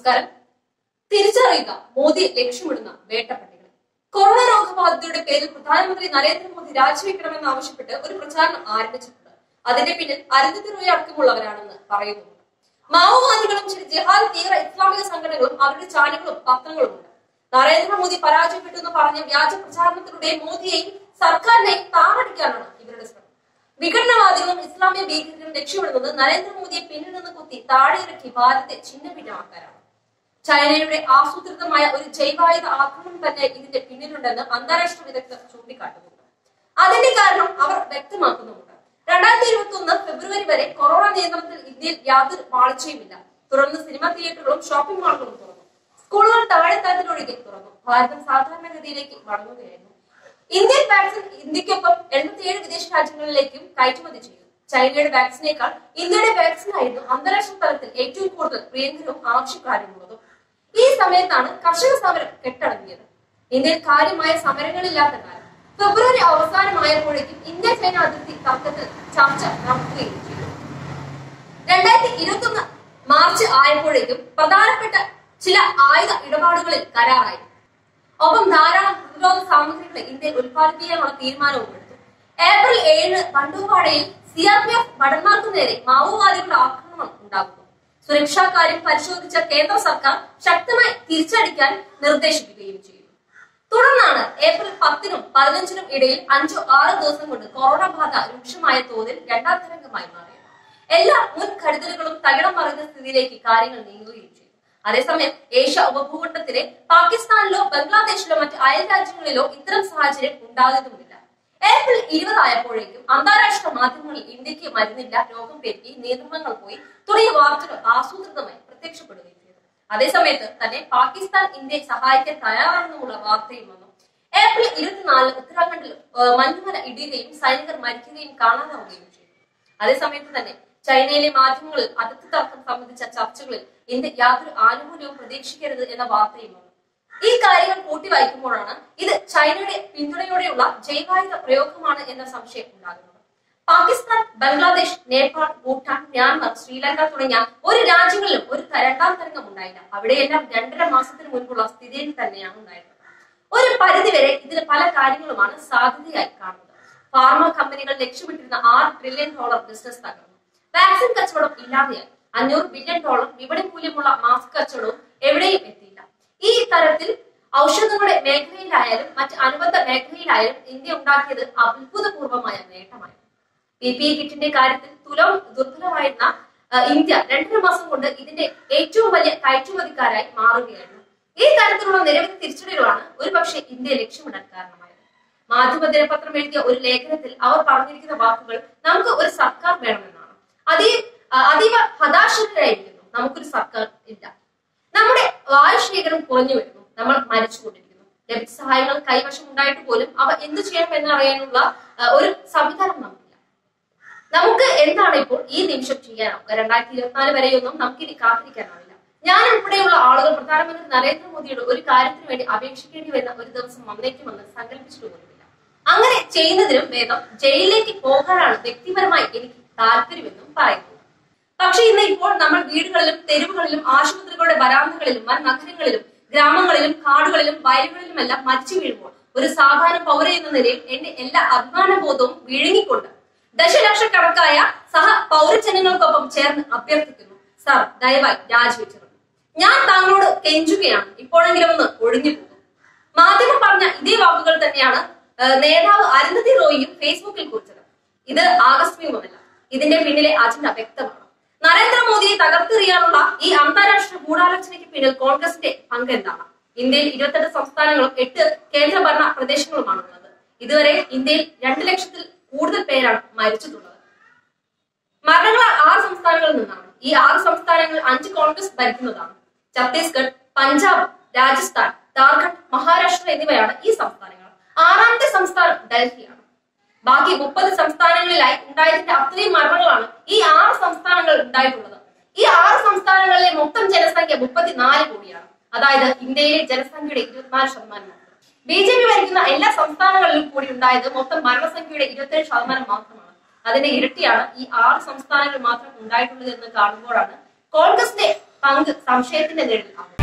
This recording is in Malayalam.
നമസ്കാരം തിരിച്ചറിയുക മോദി ലക്ഷ്യമിടുന്ന വേട്ടപ്പട്ടികളെ കൊറോണ രോഗബാധിതയുടെ പേരിൽ പ്രധാനമന്ത്രി നരേന്ദ്രമോദി രാജിവെക്കണമെന്ന് ആവശ്യപ്പെട്ട് ഒരു പ്രചാരണം ആരംഭിച്ചിട്ടുണ്ട് അതിന്റെ പിന്നിൽ അരുന്ധതി റോയ് അടക്കമുള്ളവരാണെന്ന് പറയുന്നുണ്ട് മാവോവാദികളും ചില ജിഹാദ് തീവ്ര ഇസ്ലാമിക സംഘടനകളും അവരുടെ ചാനലുകളും പത്രങ്ങളും ഉണ്ട് നരേന്ദ്രമോദി പരാജയപ്പെട്ടു എന്ന് പറഞ്ഞ വ്യാജ പ്രചാരണത്തിലൂടെ മോദിയെയും സർക്കാരിനെയും താറടിക്കാനാണ് ഇവരുടെ ശ്രമം വിഘടനവാദികളും ഇസ്ലാമിക ഭീകരരും ലക്ഷ്യമിടുന്നത് നരേന്ദ്രമോദിയെ പിന്നിൽ നിന്ന് കുത്തി താഴെയിറക്കി ഭാരതത്തെ ഛിന്ന ഭിന്നമാക്കാനാണ് ചൈനയുടെ ആസൂത്രിതമായ ഒരു ജൈവായുധ ആക്രമണം തന്നെ ഇതിന്റെ പിന്നിലുണ്ടെന്ന് അന്താരാഷ്ട്ര വിദഗ്ധർ ചൂണ്ടിക്കാട്ടുന്നുണ്ട് അതിന്റെ കാരണം അവർ വ്യക്തമാക്കുന്നുമുണ്ട് രണ്ടായിരത്തി ഇരുപത്തി ഒന്ന് ഫെബ്രുവരി വരെ കൊറോണ നിയന്ത്രണത്തിൽ ഇന്ത്യയിൽ യാതൊരു പാളിച്ചയുമില്ല തുടർന്ന് സിനിമാ തിയേറ്ററുകളും ഷോപ്പിംഗ് മാളുകളും തുറന്നു സ്കൂളുകൾ താഴെത്തരത്തിലൊഴികെ തുറന്നു ഭാരതം സാധാരണഗതിയിലേക്ക് മടങ്ങുകയായിരുന്നു ഇന്ത്യൻ വാക്സിൻ ഇന്ത്യക്കൊപ്പം എൺപത്തിയേഴ് വിദേശ രാജ്യങ്ങളിലേക്കും കയറ്റുമതി ചെയ്തു ചൈനയുടെ വാക്സിനേക്കാൾ ഇന്ത്യയുടെ വാക്സിൻ ആയിരുന്നു അന്താരാഷ്ട്ര തലത്തിൽ ഏറ്റവും കൂടുതൽ പ്രിയങ്കരവും ആവശ്യക്കാരുമുള്ളതും ഈ സമയത്താണ് കർഷക സമരം കെട്ടടങ്ങിയത് ഇന്ത്യയിൽ കാര്യമായ സമരങ്ങളില്ലാത്ത കാലം ഫെബ്രുവരി അവസാനമായപ്പോഴേക്കും ഇന്ത്യ ചൈന അതിർത്തി തർക്കത്തിൽ ചർച്ച നടക്കുകയും ചെയ്തു രണ്ടായിരത്തി ഇരുപത്തി ഒന്ന് മാർച്ച് ആയപ്പോഴേക്കും പ്രധാനപ്പെട്ട ചില ആയുധ ഇടപാടുകളിൽ കരാറായി ഒപ്പം ധാരാളം പ്രതിരോധ സാമഗ്രികൾ ഇന്ത്യയിൽ ഉത്പാദിപ്പിക്കാനുള്ള തീരുമാനവും എടുത്തു ഏപ്രിൽ ഏഴ് ബണ്ടുവാടയിൽ സി ആർ പി എഫ് ഭടന്മാർക്ക് നേരെ മാവോവാദികളുടെ ആക്രമണം ഉണ്ടാകുന്നു സുരക്ഷാ കാര്യം പരിശോധിച്ച കേന്ദ്ര സർക്കാർ ശക്തമായി തിരിച്ചടിക്കാൻ നിർദ്ദേശിക്കുകയും ചെയ്തു തുടർന്നാണ് ഏപ്രിൽ പത്തിനും പതിനഞ്ചിനും ഇടയിൽ അഞ്ചോ ആറോ ദിവസം കൊണ്ട് കൊറോണ ബാധ രൂക്ഷമായ തോതിൽ രണ്ടാം തരംഗമായി മാറിയത് എല്ലാ മുൻ കരുതലുകളും തകിടം മറിഞ്ഞ സ്ഥിതിയിലേക്ക് കാര്യങ്ങൾ നീങ്ങുകയും ചെയ്തു അതേസമയം ഏഷ്യ ഉപഭൂഖണ്ഡത്തിലെ പാകിസ്ഥാനിലോ ബംഗ്ലാദേശിലോ മറ്റ് അയൽ രാജ്യങ്ങളിലോ ഇത്തരം സാഹചര്യം ഉണ്ടാകുന്നുമില്ല ഏപ്രിൽ ഇരുപതായപ്പോഴേക്കും അന്താരാഷ്ട്ര മാധ്യമങ്ങളിൽ ഇന്ത്യക്ക് മരുന്നില്ല രോഗം പെരുകി നിയന്ത്രണങ്ങൾ പോയി തുടങ്ങിയ വാർത്തകൾ ആസൂത്രിതമായി പ്രത്യക്ഷപ്പെടുകയും ചെയ്തു അതേസമയത്ത് തന്നെ പാകിസ്ഥാൻ ഇന്ത്യയെ സഹായിക്കാൻ തയ്യാറാണെന്നുമുള്ള വാർത്തയും വന്നു ഏപ്രിൽ ഇരുപത്തിനാലിന് ഉത്തരാഖണ്ഡിൽ ഏഹ്, മഞ്ഞുമല ഇടിയുകയും സൈനികർ മരിക്കുകയും കാണാതാവുകയും ചെയ്തു അതേസമയത്ത് തന്നെ ചൈനയിലെ മാധ്യമങ്ങളിൽ അതിർത്തി തർക്കം സംബന്ധിച്ച ചർച്ചകളിൽ ഇന്ത്യ യാതൊരു ആനുകൂല്യവും പ്രതീക്ഷിക്കരുത് എന്ന വാർത്തയും വന്നു ഈ കാര്യങ്ങൾ കൂട്ടി വായിക്കുമ്പോഴാണ് ഇത് ചൈനയുടെ പിന്തുണയോടെയുള്ള ജൈവായുധ പ്രയോഗമാണ് എന്ന സംശയം ഉണ്ടാകുന്നത് പാകിസ്ഥാൻ ബംഗ്ലാദേശ് നേപ്പാൾ ഭൂട്ടാൻ മ്യാൻമർ ശ്രീലങ്ക തുടങ്ങിയ ഒരു രാജ്യങ്ങളിലും ഒരു ത- രണ്ടാം തരംഗം ഉണ്ടായില്ല അവിടെയെല്ലാം രണ്ടര മാസത്തിന് മുൻപുള്ള സ്ഥിതിയിൽ തന്നെയാണ് ഉണ്ടായിരുന്നത് ഒരു പരിധിവരെ ഇതിന് പല കാര്യങ്ങളുമാണ് സാധ്യതയായി കാണുന്നത് ഫാർമ കമ്പനികൾ ലക്ഷ്യമിട്ടിരുന്ന ആറ് ട്രില്യൺ ഡോളർ ബിസിനസ് തകർന്നു വാക്സിൻ കച്ചവടം ഇല്ലാതെയായി അഞ്ഞൂറ് ബില്യൺ ഡോളർ വിപണി മൂല്യമുള്ള മാസ്ക് കച്ചവടവും എവിടെയും എത്തിയില്ല ഈ തരത്തിൽ ഔഷധങ്ങളുടെ മേഖലയിലായാലും മറ്റ് അനുബന്ധ മേഖലയിലായാലും ഇന്ത്യ ഉണ്ടാക്കിയത് അത്ഭുതപൂർവമായ നേട്ടമായിരുന്നു പി പി ഇ കിറ്റിന്റെ കാര്യത്തിൽ തുലം ദുർബലമായിരുന്ന ആ, ഇന്ത്യ രണ്ടര മാസം കൊണ്ട് ഇതിന്റെ ഏറ്റവും വലിയ കയറ്റുമതിക്കാരായി മാറുകയായിരുന്നു ഈ തരത്തിലുള്ള നിരവധി തിരിച്ചടികളാണ് ഒരുപക്ഷെ ഇന്ത്യയെ ലക്ഷ്യമിടാൻ കാരണമായത് മാധ്യമ ദിനപത്രം എഴുതിയ ഒരു ലേഖനത്തിൽ അവർ പറഞ്ഞിരിക്കുന്ന വാക്കുകൾ നമുക്ക് ഒരു സർക്കാർ വേണമെന്നാണ് അതീ ആ, അതീവ ഹതാശരായിരിക്കുന്നു നമുക്കൊരു സർക്കാർ ഇല്ല നമ്മുടെ വായുശേഖരം കുറഞ്ഞു വരുന്നു നമ്മൾ മരിച്ചുകൊണ്ടിരിക്കുന്നു ലഭിച്ച സഹായങ്ങൾ കൈവശം ഉണ്ടായിട്ട് പോലും അവ എന്ത് ചെയ്യണം എന്നറിയാനുള്ള ആ, ഒരു സംവിധാനം നമുക്കില്ല നമുക്ക് എന്താണ് ഇപ്പോൾ ഈ നിമിഷം ചെയ്യാനാവുക രണ്ടായിരത്തി ഇരുപത്തിനാല് വരെയൊന്നും നമുക്കിനി കാത്തിരിക്കാനാവില്ല ഞാൻ ഉൾപ്പെടെയുള്ള ആളുകൾ പ്രധാനമന്ത്രി നരേന്ദ്രമോദിയുടെ ഒരു കാര്യത്തിന് വേണ്ടി അപേക്ഷിക്കേണ്ടി വരുന്ന ഒരു ദിവസം വന്നേക്കുമെന്ന് സങ്കല്പിച്ചിട്ട് പോലുമില്ല അങ്ങനെ ചെയ്യുന്നതിനും ഭേദം ജയിലിലേക്ക് പോകാനാണ് വ്യക്തിപരമായി എനിക്ക് താല്പര്യമെന്നും പറയുന്നത് പക്ഷെ ഇന്ന് ഇപ്പോൾ നമ്മൾ വീടുകളിലും തെരുവുകളിലും ആശുപത്രികളുടെ വരാന്തകളിലും വൻ നഗരങ്ങളിലും ഗ്രാമങ്ങളിലും കാടുകളിലും വയലുകളിലുമെല്ലാം മരിച്ചു വീഴുമ്പോൾ ഒരു സാധാരണ പൗര എന്ന നിലയിൽ എന്റെ എല്ലാ അഭിമാനബോധവും വിഴുങ്ങിക്കൊണ്ട് ദശലക്ഷക്കണക്കായ സഹ പൗരജനങ്ങൾക്കൊപ്പം ചേർന്ന് അഭ്യർത്ഥിക്കുന്നു സാർ ദയവായി രാജിവെച്ചിരുന്നു ഞാൻ താങ്കളോട് കെഞ്ചുകയാണ് ഇപ്പോഴെങ്കിലും ഒന്ന് ഒഴിഞ്ഞു പോകും മാധ്യമം പറഞ്ഞ ഇതേ വാക്കുകൾ തന്നെയാണ് ആ, നേതാവ് അരുന്ധതി റോയിയും ഫേസ്ബുക്കിൽ കുറിച്ചത് ഇത് ആകസ്മികമല്ല ഇതിന്റെ പിന്നിലെ അജണ്ട വ്യക്തമാണ് നരേന്ദ്രമോദിയെ തകർത്തെറിയാനുള്ള ഈ അന്താരാഷ്ട്ര ഗൂഢാലോചനയ്ക്ക് പിന്നിൽ കോൺഗ്രസിന്റെ പങ്ക് എന്താണ് ഇന്ത്യയിൽ ഇരുപത്തെട്ട് സംസ്ഥാനങ്ങളും എട്ട് കേന്ദ്രഭരണ പ്രദേശങ്ങളുമാണുള്ളത് ഇതുവരെ ഇന്ത്യയിൽ രണ്ട് ലക്ഷത്തിൽ കൂടുതൽ പേരാണ് മരിച്ചിട്ടുള്ളത് മരണങ്ങൾ ആറ് സംസ്ഥാനങ്ങളിൽ നിന്നാണ് ഈ ആറ് സംസ്ഥാനങ്ങൾ അഞ്ച് കോൺഗ്രസ് ഭരിക്കുന്നതാണ് ഛത്തീസ്ഗഡ് പഞ്ചാബ് രാജസ്ഥാൻ ജാർഖണ്ഡ് മഹാരാഷ്ട്ര എന്നിവയാണ് ഈ സംസ്ഥാനങ്ങൾ ആറാമത്തെ സംസ്ഥാനം ഡൽഹിയാണ് ബാക്കി മുപ്പത് സംസ്ഥാനങ്ങളിലായി ഉണ്ടായതിന്റെ അത്രയും മരണങ്ങളാണ് ഈ ആറ് സംസ്ഥാനങ്ങൾ ഉണ്ടായിട്ടുള്ളത് ഈ ആറ് സംസ്ഥാനങ്ങളിലെ മൊത്തം ജനസംഖ്യ മുപ്പത്തിനാല് കോടിയാണ് അതായത് ഇന്ത്യയിലെ ജനസംഖ്യയുടെ ഇരുപത്തിനാല് ശതമാനം മാത്രം ബി ജെ പി ഭരിക്കുന്ന എല്ലാ സംസ്ഥാനങ്ങളിലും കൂടി ഉണ്ടായത് മൊത്തം മരണസംഖ്യയുടെ ഇരുപത്തേഴ് ശതമാനം മാത്രമാണ് അതിന്റെ ഇരട്ടിയാണ് ഈ ആറ് സംസ്ഥാനങ്ങൾ മാത്രം ഉണ്ടായിട്ടുള്ളത് എന്ന് കാണുമ്പോഴാണ് കോൺഗ്രസിന്റെ പങ്ക് സംശയത്തിന്റെ നിഴലിലാണ്